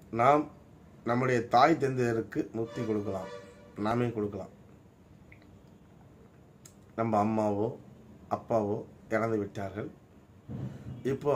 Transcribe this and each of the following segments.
நாம் நம்முடைய தாய் தந்தையருக்கு முக்தி கொடுக்கலாம் நாமே கொடுக்கலாம் நம்ம அம்மாவோ அப்பாவோ இறந்து விட்டார்கள் இப்போ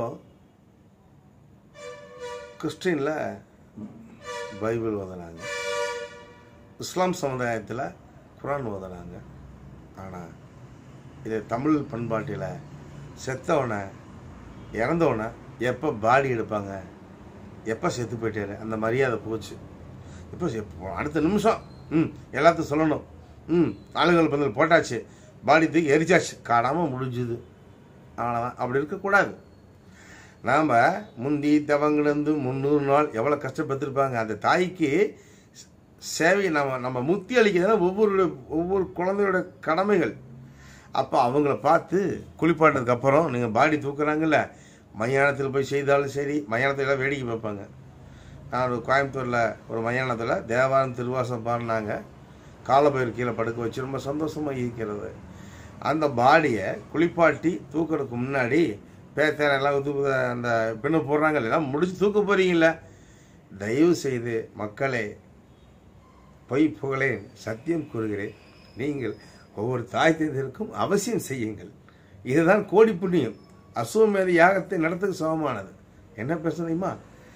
கிறிஸ்டினில் பைபிள் ஓதுனாங்க இஸ்லாம் சமுதாயத்தில் குரான் ஓதுனாங்க ஆனால் இது தமிழ் பண்பாட்டில் செத்தவனை இறந்தவனை எப்போ பாடி எடுப்பாங்க எப்போ செத்து போயிட்டாரு அந்த மரியாதை போச்சு இப்போ எப்போ- அடுத்த நிமிஷம் ம் எல்லாத்தையும் சொல்லணும் ம் ஆளுகள் பந்தல் போட்டாச்சு பாடி தூக்கி எரிச்சாச்சு காணாமல் முடிஞ்சுது அவ்வளோதான் அப்படி இருக்கக்கூடாது நாம் முந்தி தவங்கிடந்து முந்நூறு நாள் எவ்வளோ கஷ்டப்பட்டிருப்பாங்க அந்த தாய்க்கு சேவை நம்ம நம்ம முக்தி அளிக்கிறதுனா ஒவ்வொரு ஒவ்வொரு குழந்தையோட கடமைகள் அப்போ அவங்கள பார்த்து குளிப்பாட்டதுக்கு அப்புறம் நீங்கள் பாடி தூக்குறாங்கல்ல மயானத்தில் போய் செய்தாலும் சரி மயானத்தில் எல்லாம் வேடிக்கை பார்ப்பாங்க நான் ஒரு கோயம்புத்தூரில் ஒரு மயானத்தில் தேவாரம் திருவாசம் பாடினாங்க காலபயிர் கீழே படுக்க வச்சு ரொம்ப சந்தோஷமாக இருக்கிறது அந்த பாடியை குளிப்பாட்டி தூக்குறதுக்கு முன்னாடி பேத்தேர எல்லாம் தூக்கு அந்த பின்ன போடுறாங்க எல்லாம் முடிச்சு தூக்க போறீங்கல்ல தயவு செய்து மக்களே பொய் புகழேன் சத்தியம் கூறுகிறேன் நீங்கள் ஒவ்வொரு தாய் தந்தையருக்கும் அவசியம் செய்யுங்கள் இதுதான் கோடி புண்ணியம் அசுவமேத யாகத்தை நடத்துக்கு சமமானது என்ன பேசுறீமா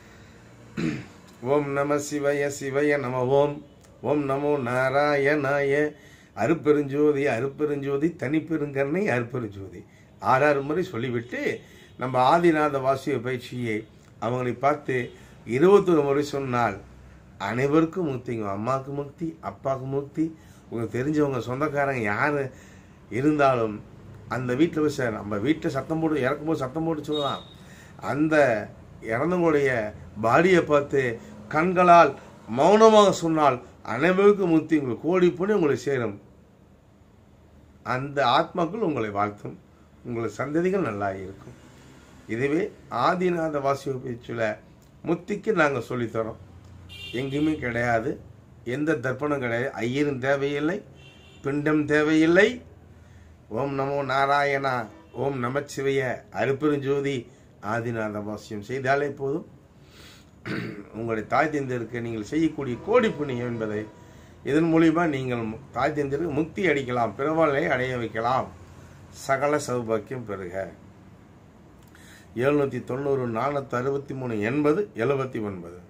ஓம் நம சிவய சிவய நம ஓம் ஓம் நமோ நாராயணாய அருப்பெருஞ்சோதி அருப்பெருஞ்சோதி தனிப்பெருங்கருணை அருப்பெருஞ்சோதி ஆறாறு முறை சொல்லிவிட்டு நம்ம ஆதிநாத வாசிய பயிற்சியை அவங்களை பார்த்து இருபத்தொரு முறை சொன்னால் அனைவருக்கும் முக்திங்க அம்மாவுக்கு முக்தி அப்பாவுக்கு முக்தி உங்களுக்கு தெரிஞ்சவங்க சொந்தக்காரங்க யார் இருந்தாலும் அந்த வீட்டில் போய் சார் நம்ம வீட்டில் சத்தம் போட்டு இறக்கும்போது சத்தம் போட்டு சொல்லலாம் அந்த இறந்தவங்களுடைய பாடியை பார்த்து கண்களால் மௌனமாக சொன்னால் அனைவருக்கும் முக்தி உங்களுக்கு கோடி புண்ணி உங்களை சேரும் அந்த ஆத்மாக்கள் உங்களை வாழ்த்தும் உங்கள் சந்ததிகள் நல்லா இருக்கும் இதுவே ஆதிநாத வாசிய பேச்சில் முத்திக்கு நாங்கள் சொல்லித்தரோம் எங்கேயுமே கிடையாது எந்த தர்ப்பணம் கிடையாது ஐயரும் தேவையில்லை பிண்டம் தேவையில்லை ஓம் நமோ நாராயணா ஓம் நமச்சிவைய அருப்பெருஞ்சோதி ஆதிநாத வாசியம் செய்தாலே போதும் உங்களுடைய தாய் தந்தையருக்கு நீங்கள் செய்யக்கூடிய கோடி புண்ணியம் என்பதை இதன் மூலியமா நீங்கள் தாய் தந்தையருக்கு முக்தி அடிக்கலாம் பிறவாளை அடைய வைக்கலாம் சகல சௌபாக்கியம் பெறுக எழுநூற்றி தொண்ணூறு நானூற்றி அறுபத்தி மூணு எண்பது எழுபத்தி ஒன்பது